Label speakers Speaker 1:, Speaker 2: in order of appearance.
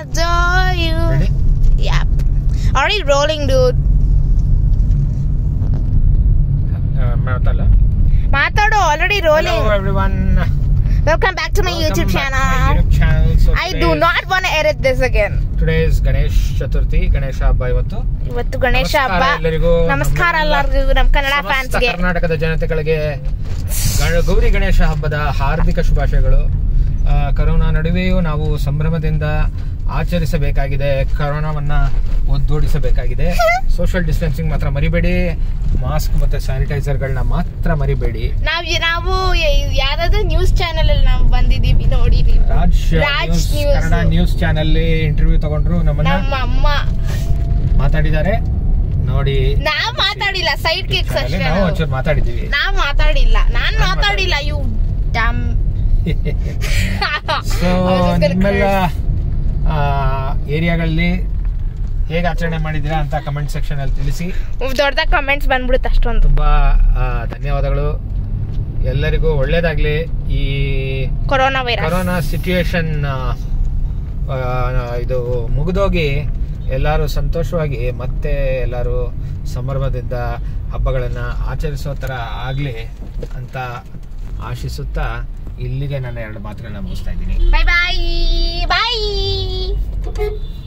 Speaker 1: adore you.
Speaker 2: Ready?
Speaker 1: Yep. Already rolling, dude.
Speaker 2: ಮಾತಲ್ಲ
Speaker 1: ಮಾತಾಡು already rolling
Speaker 2: Hello everyone.
Speaker 1: Welcome back to my
Speaker 2: Welcome
Speaker 1: YouTube
Speaker 2: back to my
Speaker 1: channel
Speaker 2: YouTube channel. So
Speaker 1: I
Speaker 2: today
Speaker 1: do
Speaker 2: is-
Speaker 1: not want edit this again
Speaker 2: Today is Ganesh Chaturthi Ganesha ಹಬ್ಬ ಇವತ್ತು
Speaker 1: ಇವತ್ತು ಗಣೇಶ
Speaker 2: ನಮಸ್ಕಾರ
Speaker 1: ಹಬ್ಬ
Speaker 2: ಎಲ್ಲರಿಗೂ.
Speaker 1: ನಮಸ್ಕಾರ
Speaker 2: ನಮ್ಮೆಲ್ಲ
Speaker 1: ಎಲ್ಲರಿಗೂ ನಮ್ಮ ಕನ್ನಡ
Speaker 2: ಸಮಸ್ತ
Speaker 1: ಫ್ಯಾನ್ಸ್ಗೆ
Speaker 2: ಕರ್ನಾಟಕದ ಜನತೆಗಳಿಗೆ ಗಣ- ಗೌರಿ ಗಣೇಶ ಹಬ್ಬದ ಹಾರ್ದಿಕ ಶುಭಾಶಯಗಳು ಆ, ಕರೋನಾ ನಡುವೆಯೂ ನಾವು ಸಂಭ್ರಮದಿಂದ ಆಚರಿಸಬೇಕಾಗಿದೆ ಕರೋನಾವನ್ನ ಒದ್ದೋಡಿಸಬೇಕಾಗಿದೆ ಸೋಷಿಯಲ್ ಡಿಸ್ಟೆನ್ಸಿಂಗ್ ಮಾತ್ರ ಮರಿಬೇಡಿ ಮಾಸ್ಕ್ ಮತ್ತೆ ಸ್ಯಾನಿಟೈಸರ್ಗಳನ್ನ ಮಾತ್ರ ಮರಿಬೇಡಿ
Speaker 1: ನಾವ್ ನಾವು ಯಾವ್ದಾದ್ರು ನ್ಯೂಸ್ ಚಾನೆಲ್ ಅಲ್ಲಿ ನಾವು ಬಂದಿದೀವಿ ನೋಡಿ ನೀವು
Speaker 2: Raj
Speaker 1: Raj
Speaker 2: news
Speaker 1: news.
Speaker 2: Kannada news channel interview ತಗೊಂಡ್ರು ನಮ್ಮನ್ನ
Speaker 1: ನಮ್ಮ ಅಮ್ಮ
Speaker 2: ಮಾತಾಡಿದ್ದಾರೆ ನೋಡಿ
Speaker 1: ನಾವ್ ಮಾತಾಡಿಲ್ಲ ಸೈಡ್ ಕಿಕ್ಸ್
Speaker 2: ಚಾನೆಲ್
Speaker 1: ಅಷ್ಟೇ
Speaker 2: ನಾವು
Speaker 1: ನಾವು.
Speaker 2: ಒಂಚೂರು ಮಾತಾಡಿದ್ದೀವಿ
Speaker 1: ನಾವ್ ಮಾತಾಡಿಲ್ಲ ನಾನ್
Speaker 2: ನಾನ್
Speaker 1: ಮಾತಾಡಿಲ್ಲ ಯು ಡ್ಯಾಮ್
Speaker 2: ಸೊ ನಿಮ್ಮೆಲ್ಲ ಏರಿಯಾಗಳಲ್ಲಿ ಹೇಗೆ ಆಚರಣೆ ಮಾಡಿದ್ದೀರಾ ಅಂತ ಕಮೆಂಟ್ ಸೆಕ್ಷನ್ ಅಲ್ಲಿ ತಿಳಿಸಿ
Speaker 1: ದೊಡ್ಡದಾಗ ಕಮೆಂಟ್ಸ್ ಬಂದ್ಬಿಡುತ್ತೆ ಅಷ್ಟೊಂದು
Speaker 2: ತುಂಬಾ ಆ, ಧನ್ಯವಾದಗಳು ಎಲ್ಲರಿಗೂ ಒಳ್ಳೇದಾಗ್ಲಿ ಈ
Speaker 1: ಕೊರೋನಾ ವೈರಸ್
Speaker 2: ಕೊರೋನಾ ಸಿಚುಯೇಷನ್ ಇದು ಮುಗಿದೋಗಿ ಎಲ್ಲರೂ ಸಂತೋಷವಾಗಿ ಮತ್ತೆ ಎಲ್ಲರೂ ಸಂಭ್ರಮದಿಂದ ಹಬ್ಬಗಳನ್ನ ಆಚರಿಸೋ ತರ ಆಗ್ಲಿ ಅಂತ ಆಶಿಸುತ್ತಾ ಇಲ್ಲಿಗೆ ನನ್ನ ಎರಡು ಮಾತುಗಳನ್ನ ಮುಗಿಸ್ತಾ ಇದ್ದೀನಿ
Speaker 1: ಬಾಯ್ ಬಾಯ್ ಬಾಯ್